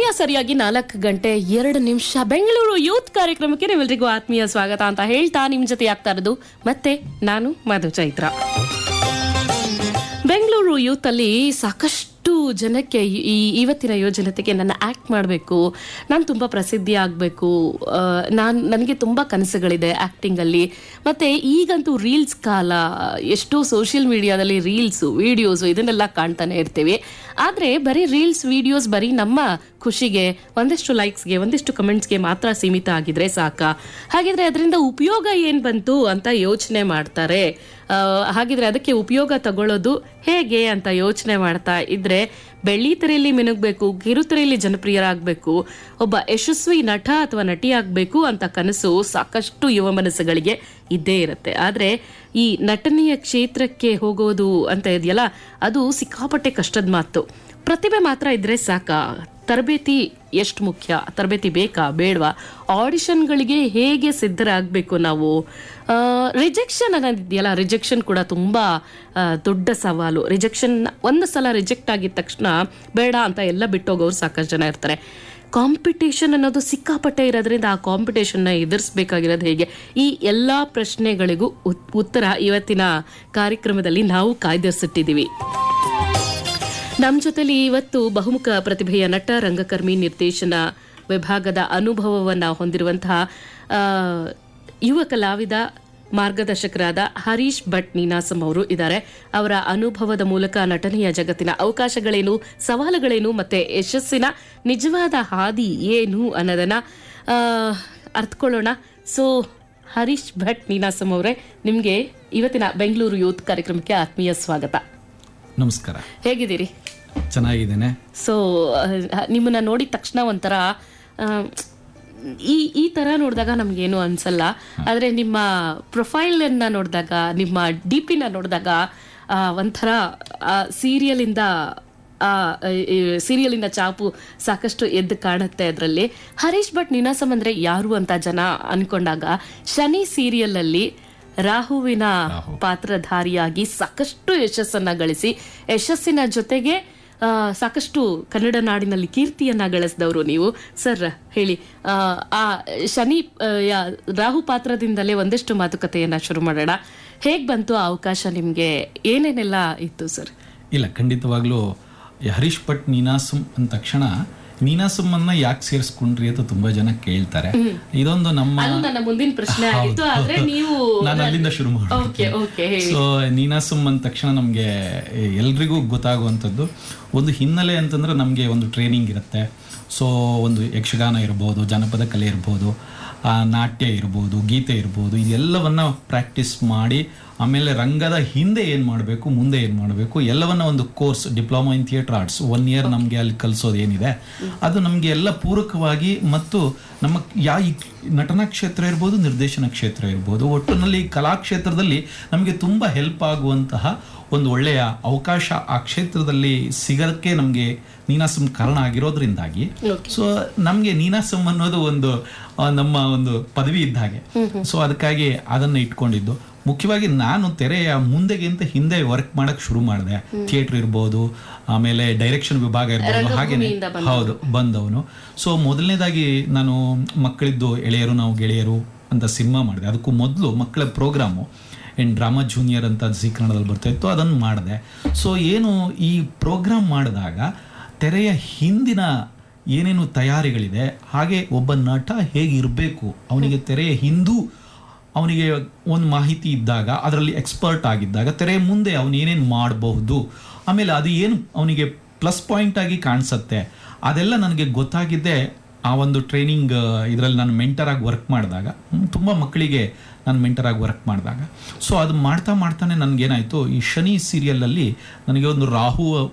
ಸರಿಯಾಗಿ ನಾಲ್ಕು ಗಂಟೆ ಎರಡು ನಿಮಿಷ ಬೆಂಗಳೂರು ಯೂತ್ ಕಾರ್ಯಕ್ರಮಕ್ಕೆ ನೀವೆಲ್ಲರಿಗೂ ಆತ್ಮೀಯ ಸ್ವಾಗತ ಅಂತ ಹೇಳ್ತಾ ನಿಮ್ ಜೊತೆ ಆಗ್ತಾ ಇರೋದು ಮತ್ತೆ ನಾನು ಮಧು ಚೈತ್ರ ಬೆಂಗಳೂರು ಯೂತ್ ಅಲ್ಲಿ ಸಾಕಷ್ಟು ಜನಕ್ಕೆ ಈ- ಈ ಇವತ್ತಿನ ಯುವಜನತೆಗೆ ನನ್ನ ಆಕ್ಟ್ ಮಾಡಬೇಕು ನಾನು ತುಂಬ ಪ್ರಸಿದ್ಧಿ ಆಗಬೇಕು ನಾನು ನನಗೆ ತುಂಬ ಕನಸುಗಳಿದೆ ಆ್ಯಕ್ಟಿಂಗಲ್ಲಿ ಮತ್ತು ಈಗಂತೂ ರೀಲ್ಸ್ ಕಾಲ ಎಷ್ಟೋ ಸೋಷಿಯಲ್ ಮೀಡಿಯಾದಲ್ಲಿ ರೀಲ್ಸು ವಿಡಿಯೋಸು ಇದನ್ನೆಲ್ಲ ಕಾಣ್ತಾನೆ ಇರ್ತೀವಿ ಆದರೆ ಬರೀ ರೀಲ್ಸ್ ವಿಡಿಯೋಸ್ ಬರೀ ನಮ್ಮ ಖುಷಿಗೆ ಒಂದಿಷ್ಟು ಲೈಕ್ಸ್ಗೆ ಒಂದಿಷ್ಟು ಕಮೆಂಟ್ಸ್ಗೆ ಮಾತ್ರ ಸೀಮಿತ ಆಗಿದ್ರೆ ಸಾಕ ಹಾಗಿದ್ರೆ ಅದರಿಂದ ಉಪಯೋಗ ಏನು ಬಂತು ಅಂತ ಯೋಚನೆ ಮಾಡ್ತಾರೆ ಆ, ಹಾಗಿದ್ರೆ ಅದಕ್ಕೆ ಉಪಯೋಗ ತಗೊಳ್ಳೋದು ಹೇಗೆ ಅಂತ ಯೋಚನೆ ಮಾಡ್ತಾ ಇದ್ರೆ ಬೆಳ್ಳಿ ತೆರೆಯಲ್ಲಿ ಮಿನುಗ್ಬೇಕು ಕಿರುತೆರೆಯಲ್ಲಿ ಜನಪ್ರಿಯರಾಗಬೇಕು ಒಬ್ಬ ಯಶಸ್ವಿ ನಟ ಅಥವಾ ನಟಿ ಆಗಬೇಕು ಅಂತ ಕನಸು ಸಾಕಷ್ಟು ಯುವ ಮನಸ್ಸುಗಳಿಗೆ ಇದ್ದೇ ಇರುತ್ತೆ ಆದರೆ ಈ ನಟನೆಯ ಕ್ಷೇತ್ರಕ್ಕೆ ಹೋಗೋದು ಅಂತ ಇದೆಯಲ್ಲ ಅದು ಸಿಕ್ಕಾಪಟ್ಟೆ ಕಷ್ಟದ ಮಾತು ಪ್ರತಿಭೆ ಮಾತ್ರ ಇದ್ರೆ ಸಾಕ ತರಬೇತಿ ಎಷ್ಟು ಮುಖ್ಯ ತರಬೇತಿ ಬೇಕಾ ಬೇಡವಾ ಆಡಿಷನ್ಗಳಿಗೆ ಹೇಗೆ ಸಿದ್ಧರಾಗಬೇಕು ನಾವು ರಿಜೆಕ್ಷನ್ ಅನ್ನೋದಿದೆಯಲ್ಲ ರಿಜೆಕ್ಷನ್ ಕೂಡ ತುಂಬ ಆ, ದೊಡ್ಡ ಸವಾಲು ರಿಜೆಕ್ಷನ್ ಒಂದು ಸಲ ರಿಜೆಕ್ಟ್ ಆಗಿದ ತಕ್ಷಣ ಬೇಡ ಅಂತ ಎಲ್ಲ ಬಿಟ್ಟೋಗೋರು ಸಾಕಷ್ಟು ಜನ ಇರ್ತಾರೆ ಕಾಂಪಿಟೇಷನ್ ಅನ್ನೋದು ಸಿಕ್ಕಾಪಟ್ಟೆ ಇರೋದ್ರಿಂದ ಆ ಕಾಂಪಿಟೇಷನ್ನ ಎದುರಿಸಬೇಕಾಗಿರೋದು ಹೇಗೆ ಈ ಎಲ್ಲ ಪ್ರಶ್ನೆಗಳಿಗೂ ಉತ್- ಉತ್ತರ ಇವತ್ತಿನ ಕಾರ್ಯಕ್ರಮದಲ್ಲಿ ನಾವು ಕಾಯ್ದಿರಿಸಿಟ್ಟಿದ್ದೀವಿ ನಮ್ಮ ಜೊತೆಲಿ ಇವತ್ತು ಬಹುಮುಖ ಪ್ರತಿಭೆಯ ನಟ ರಂಗಕರ್ಮಿ ನಿರ್ದೇಶನ ವಿಭಾಗದ ಅನುಭವವನ್ನ ಹೊಂದಿರುವಂತಹ ಆ, ಯುವ ಕಲಾವಿದ ಮಾರ್ಗದರ್ಶಕರಾದ ಹರೀಶ್ ಭಟ್ ನೀನಾಸಂ ಅವರು ಇದ್ದಾರೆ ಅವರ ಅನುಭವದ ಮೂಲಕ ನಟನೆಯ ಜಗತ್ತಿನ ಅವಕಾಶಗಳೇನು ಸವಾಲುಗಳೇನು ಮತ್ತೆ ಯಶಸ್ಸಿನ ನಿಜವಾದ ಹಾದಿ ಏನು ಅನ್ನೋದನ್ನ ಆ, ಅರ್ಥಕೊಳ್ಳೋಣ ಸೊ ಹರೀಶ್ ಭಟ್ ನೀನಾಸಂ ಅವರೇ ನಿಮಗೆ ಇವತ್ತಿನ ಬೆಂಗಳೂರು ಯೂತ್ ಕಾರ್ಯಕ್ರಮಕ್ಕೆ ಆತ್ಮೀಯ ಸ್ವಾಗತ ನಮಸ್ಕಾರ ಹೇಗಿದ್ದೀರಿ ಚೆನ್ನಾಗಿದ್ದೇನೆ ಸೊ ನಿಮ್ಮನ್ನ ನೋಡಿದ ತಕ್ಷಣ ಒಂಥರ ಆ, ಈ ಈ ತರ ನೋಡಿದಾಗ ನಮ್ಗೇನು ಅನ್ಸಲ್ಲ ಆದ್ರೆ ನಿಮ್ಮ ಪ್ರೊಫೈಲ್ ಅನ್ನ ನೋಡಿದಾಗ ನಿಮ್ಮ ಡಿ ಪಿನ ನೋಡಿದಾಗ ಆ, ಒಂಥರ ಸೀರಿಯಲ್ ಇಂದ ಸೀರಿಯಲ್ ಇಂದ ಚಾಪು ಸಾಕಷ್ಟು ಎದ್ದು ಕಾಣುತ್ತೆ ಅದರಲ್ಲಿ ಹರೀಶ್ ಭಟ್ ನೀನಾಸಂ ಅಂದ್ರೆ ಯಾರು ಅಂತ ಜನ ಅನ್ಕೊಂಡಾಗ ಶನಿ ಸೀರಿಯಲ್ ಅಲ್ಲಿ ರಾಹುವಿನ ಪಾತ್ರಧಾರಿಯಾಗಿ ಸಾಕಷ್ಟು ಯಶಸ್ಸನ್ನ ಗಳಿಸಿ ಯಶಸ್ಸಿನ ಜೊತೆಗೆ ಆ, ಸಾಕಷ್ಟು ಕನ್ನಡ ನಾಡಿನಲ್ಲಿ ಕೀರ್ತಿಯನ್ನ ಗಳಿಸಿದವರು ನೀವು ಸರ್ ಹೇಳಿ ಆ, ಆ ಶನಿ ಆ, ಯಾ- ರಾಹು ಪಾತ್ರದಿಂದಲೇ ಒಂದಷ್ಟು ಮಾತುಕತೆಯನ್ನ ಶುರು ಮಾಡೋಣ ಹೇಗ್ ಬಂತು ಆ ಅವಕಾಶ ನಿಮ್ಗೆ ಏನೇನೆಲ್ಲ ಇತ್ತು ಸರ್ ಇಲ್ಲ ಖಂಡಿತವಾಗ್ಲೂ ಈ ಹರೀಶ್ ಭಟ್ ನೀನಾಸಂ ಅಂದ ತಕ್ಷಣ ನೀನಾಸಂ ಅನ್ನ ಯಾಕೆ ಸೇರಿಸ್ಕೊಂಡ್ರಿ ಅಂತ ತುಂಬಾ ಜನ ಕೇಳ್ತಾರೆ ಇದೊಂದು ನಮ್ಮ ಅದು ನನ್ನ ಮುಂದಿನ ಪ್ರಶ್ನೆ ಆಗಿತ್ತು ಆದ್ರೆ ನೀವು ನಾನು ಅಲ್ಲಿಂದ ಶುರು ಓಕೆ ಮಾಡ್ತೀನಿ ಓಕೆ ಸೊ ನೀನಾಸಂ ಅಂದ ತಕ್ಷಣ ನಮಗೆ ಎಲ್ರಿಗೂ ಗೊತ್ತಾಗುವಂಥದ್ದು ಒಂದು ಹಿನ್ನೆಲೆ ಅಂತಂದ್ರೆ ನಮಗೆ ಒಂದು ಟ್ರೈನಿಂಗ್ ಇರುತ್ತೆ ಸೊ ಒಂದು ಯಕ್ಷಗಾನ ಇರ್ಬೋದು ಜನಪದ ಕಲೆ ಇರ್ಬೋದು ಆ, ನಾಟ್ಯ ಇರ್ಬೋದು ಗೀತೆ ಇರ್ಬೋದು ಇದೆಲ್ಲವನ್ನ ಪ್ರಾಕ್ಟೀಸ್ ಮಾಡಿ ಆಮೇಲೆ ರಂಗದ ಹಿಂದೆ ಏನು ಮಾಡಬೇಕು ಮುಂದೆ ಏನು ಮಾಡಬೇಕು ಎಲ್ಲವನ್ನ ಒಂದು course diploma in theatre arts one year ನಮಗೆ ಅಲ್ಲಿ ಕಲಿಸೋದು ಏನಿದೆ ಅದು ನಮಗೆ ಎಲ್ಲ ಪೂರಕವಾಗಿ ಮತ್ತು ನಮ್ಮ ಯಾ ಈ ನಟನಾ ಕ್ಷೇತ್ರ ಇರ್ಬೋದು ನಿರ್ದೇಶನ ಕ್ಷೇತ್ರ ಇರ್ಬೋದು ಒಟ್ಟಿನಲ್ಲಿ ಕಲಾ ಕ್ಷೇತ್ರದಲ್ಲಿ ನಮಗೆ ತುಂಬ ಹೆಲ್ಪ್ ಆಗುವಂತಹ ಒಂದು ಒಳ್ಳೆಯ ಅವಕಾಶ ಆ ಕ್ಷೇತ್ರದಲ್ಲಿ ಸಿಗೋದಕ್ಕೆ ನಮಗೆ ನೀನಾಸಂ ಕಾರಣ ಆಗಿರೋದ್ರಿಂದಾಗಿ ಸೊ ನಮಗೆ ನೀನಾಸಂ ಅನ್ನೋದು ಒಂದು ಆ, ನಮ್ಮ ಒಂದು ಪದವಿ ಇದ್ದ ಹಾಗೆ ಸೊ ಅದಕ್ಕಾಗಿ ಅದನ್ನ ಇಟ್ಕೊಂಡಿದ್ದು ಮುಖ್ಯವಾಗಿ ನಾನು ತೆರೆಯ ಮುಂದೆಗಿಂತ ಹಿಂದೆ ವರ್ಕ್ ಮಾಡಕ್ ಶುರು ಮಾಡಿದೆ ಥಿಯೇಟರ್ ಇರ್ಬೋದು ಆಮೇಲೆ ಡೈರೆಕ್ಷನ್ ವಿಭಾಗ ಇರ್ಬೋದು ಹಾಗೇನೆ ಹೌದು ಬಂದವನು ಸೊ ಮೊದಲನೇದಾಗಿ ನಾನು ಮಕ್ಕಳಿದ್ದು ಎಳೆಯರು ನಾವು ಗೆಳೆಯರು ಅಂತ ಸಿನಿಮಾ ಮಾಡಿದೆ ಅದಕ್ಕೂ ಮೊದಲು ಮಕ್ಕಳ ಪ್ರೋಗ್ರಾಮು ಏನು ಡ್ರಾಮಾ ಜೂನಿಯರ್ ಅಂತ ಜಿ ಕನ್ನಡದಲ್ಲಿ ಬರ್ತಾ ಇತ್ತು ಅದನ್ನು ಮಾಡಿದೆ ಸೊ ಏನು ಈ ಪ್ರೋಗ್ರಾಮ್ ಮಾಡಿದಾಗ ತೆರೆಯ ಹಿಂದಿನ ಏನೇನು ತಯಾರಿಗಳಿದೆ ಹಾಗೆ ಒಬ್ಬ ನಟ ಹೇಗಿರಬೇಕು ಅವನಿಗೆ ತೆರೆಯ ಹಿಂದೂ ಅವನಿಗೆ ಒಂದು ಮಾಹಿತಿ ಇದ್ದಾಗ ಅದರಲ್ಲಿ ಎಕ್ಸ್ಪರ್ಟ್ ಆಗಿದ್ದಾಗ ತೆರೆಯ ಮುಂದೆ ಅವನು ಏನೇನು ಮಾಡಬಹುದು ಆಮೇಲೆ ಅದು ಏನು ಅವನಿಗೆ ಪ್ಲಸ್ ಪಾಯಿಂಟ್ ಆಗಿ ಕಾಣಿಸುತ್ತೆ ಅದೆಲ್ಲ ನನಗೆ ಗೊತ್ತಾಗಿದ್ದೆ ಆ ಒಂದು ಟ್ರೈನಿಂಗ್ ಇದರಲ್ಲಿ ನಾನು ಮೆಂಟರ್ ಆಗಿ ವರ್ಕ್ ಮಾಡಿದಾಗ ತುಂಬ ಮಕ್ಕಳಿಗೆ ನಾನು ಮೆಂಟರ್ ಆಗಿ ವರ್ಕ್ ಮಾಡಿದಾಗ ಸೊ ಅದು ಮಾಡ್ತಾ ಮಾಡ್ತಾನೆ ನನಗೇನಾಯಿತು ಈ ಶನಿ ಸೀರಿಯಲಲ್ಲಿ ನನಗೆ ಒಂದು ರಾಹು